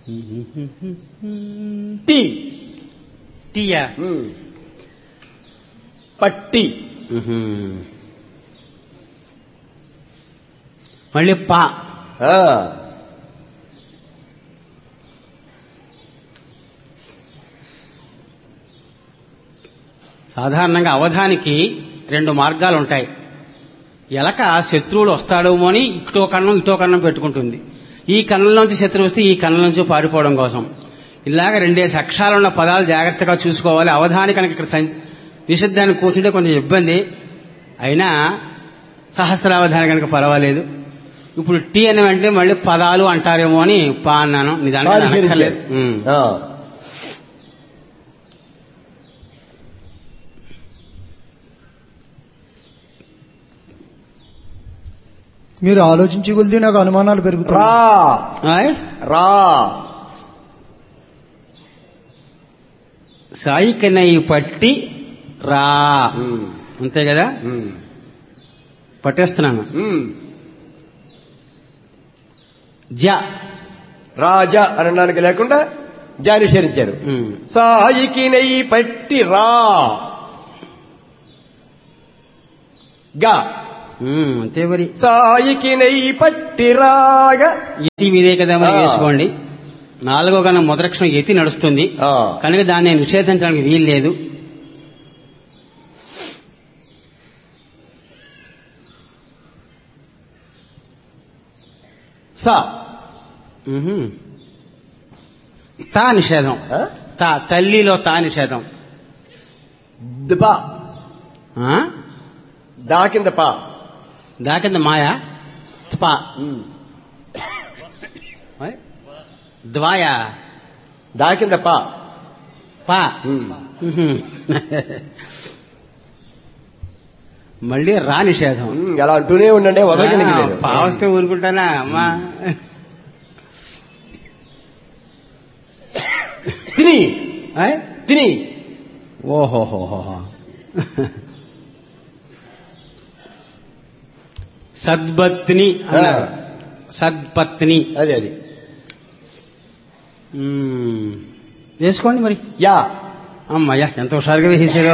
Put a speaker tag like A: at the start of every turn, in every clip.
A: Tea
B: టీయా
A: ఉమ్. పట్టి
B: మళ్ళీ పా
A: ఆ.
B: సాధారణంగా అవధానికి రెండు మార్గాలు ఉంటాయి ఎలక శత్రువులు వస్తాడేమో అని ఇటో కన్నం ఇటో కన్నం పెట్టుకుంటుంది ఈ కన్నంలోంచి శత్రువు వస్తే ఈ కన్నంలోంచి పారిపోవడం కోసం ఇలాగ రెండేసి అక్షరాలున్న పదాలు జాగ్రత్తగా చూసుకోవాలి అవధాని కనుక ఇక్కడ సం- నిషిద్ధాన్ని కూర్చుంటే కొంచెం ఇబ్బంది అయినా సహస్రావధాని కనుక పర్వాలేదు ఇప్పుడు టీ అనే వెంటనే మళ్ళీ పదాలు అంటారేమో అని పా అన్నాను నిజానికి అది అనక్కర్లేదు ఉమ్.
A: ఆ.
C: మీరు ఆలోచించి కొలిది నాకు అనుమానాలు పెరుగుతాయి
A: రా
B: ఆయ్?
A: రా
B: సాయికనై పట్టి రా
A: ఉమ్.
B: అంతే కదా
A: ఉమ్.
B: పట్టేస్తున్నాను
A: ఉమ్.
B: జ
A: రాజా అనడానికి లేకుండా జాని నిషేధించారు
B: ఉమ్.
A: సాయికి నెయ్యి పట్టి రా గా
B: ఉమ్, అంతే మరి
A: సాయికి నెయ్యి పట్టి రాగా
B: యతి మీదే కదా మరి
A: ఆ.
B: వేసుకోండి నాలుగో కన్నా మొదలక్షణం యతి నడుస్తుంది
A: ఆ.
B: కనుక దాన్ని నిషేధించడానికి వీలు లేదు
A: సా
B: ఉహు. తా నిషేధం
A: ఆ?
B: తా తల్లిలో తా నిషేధం
A: దిబా
B: ఆ?
A: దా కింద పా
B: దాకింద మాయా పా
A: ఉమ్.
B: ద్వాయా
A: దా కింద పా
B: పా
A: ఉమ్.
B: ఉహు. మళ్ళీ రా నిషేధం
A: ఉమ్, అలా అంటూనే ఉండండి వదలగలిగి లేదు
B: పావస్తే ఊరుకుంటానా అమ్మా
A: తిని
B: ఆయ్?
A: తిని
B: ఓహోహోహో సద్పత్ని అన్నారు
A: ఆ.
B: సద్పత్ని
A: అది అది
B: మ్మ్. వేసుకోండి మరి
A: యా
B: అమ్మయ్యా ఎంత హుషారుగా వేసారో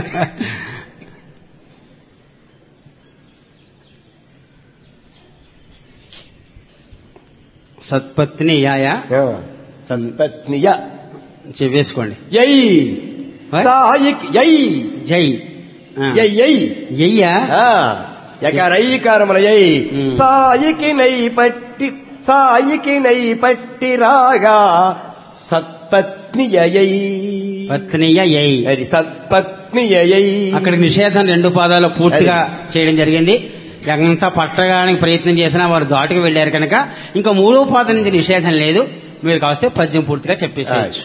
B: సత్పత్ని యాయా
A: సంపత్నియ
B: చె- వేసుకోండి
A: యై
B: What?
A: సాయిక్ యై
B: జై ఆ.
A: యై యై
B: యయ్యా
A: ఆ, యకారైకారముల యై
B: ఉమ్.
A: సాయికి నై పట్టి సాయికి నై పట్టి రాగా సత్పత్నియ యై
B: పత్నియ యై
A: అది సత్పత్నియ యై
B: అక్కడ నిషేధం రెండు పాదాలు పూర్తిగా చేయడం జరిగింది ఎంత పట్టడానికి ప్రయత్నం చేసినా వారు దాటుకు వెళ్లారు కనుక ఇంకా మూడో పాదం నుంచి నిషేధం లేదు మీరు కావస్తే పద్యం పూర్తిగా చెప్పేసేయచ్చు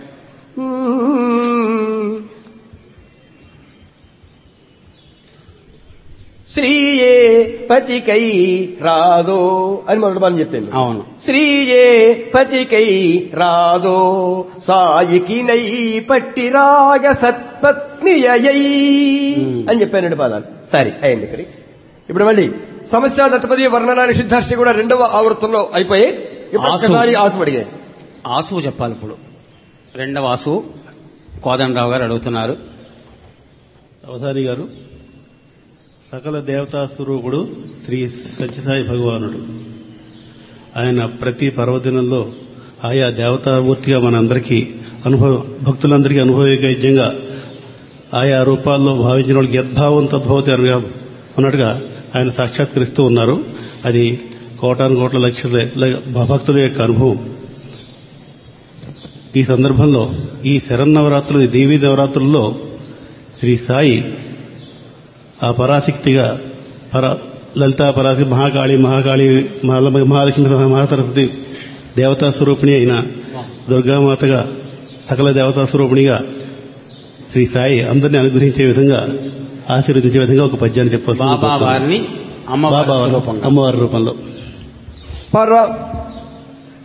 A: శ్రీయే పతికై రాదో అని మొదటి మనం చెప్పింది
B: అవును
A: శ్రీయే పతికై రాదో సాయికి నై పట్టి రాగ సత్పత్నియై
B: Hmm.
A: అని చెప్పాను రెండు పదాలు సరే అయింది ఇక్కడ ఇప్పుడు మళ్ళీ సమస్య దత్తపది వర్ణన నిషిద్ధాష్టి కూడా రెండవ ఆవృత్తంలో అయిపోయి ఇప్పుడు
B: ఆసు.
A: ఒక్కసారి ఆసు అడిగాయి
B: ఆసువు చెప్పాలి ఇప్పుడు రెండవ ఆసువు కోదండరావు గారు అడుగుతున్నారు
D: అవధాని గారు సకల దేవతా స్వరూపుడు శ్రీ సత్యసాయి భగవానుడు ఆయన ప్రతి పర్వదినంలో ఆయా దేవతామూర్తిగా మనందరికీ అనుభవ భక్తులందరికీ అనుభవయోగ్యంగా ఆయా రూపాల్లో భావించిన వాళ్ళకి యద్భావం తద్భవతి అనగా ఉన్నట్టుగా ఆయన సాక్షాత్కరిస్తూ ఉన్నారు అది కోటాను కోట్ల లక్షల ల- భక్తుల యొక్క అనుభవం ఈ సందర్భంలో ఈ శరన్నవరాత్రులు దేవీ నవరాత్రుల్లో శ్రీ సాయి ఆ పరాశక్తిగా పర లలితా పరాశి మహాకాళి మహాకాళి మహా- మహాలక్ష్మి మహాసరస్వతి దేవతా స్వరూపిణి అయిన దుర్గామాతగా సకల దేవతా స్వరూపిణిగా శ్రీ సాయి అందరినీ అనుగ్రహించే విధంగా ఆశీర్వదించే విధంగా ఒక పద్యాన్ని చెప్పాల్సింది
B: బాబా వారిని అమ్మవారి
D: బాబా
B: స్వరూపంగా
D: అమ్మవారి రూపంలో
A: పర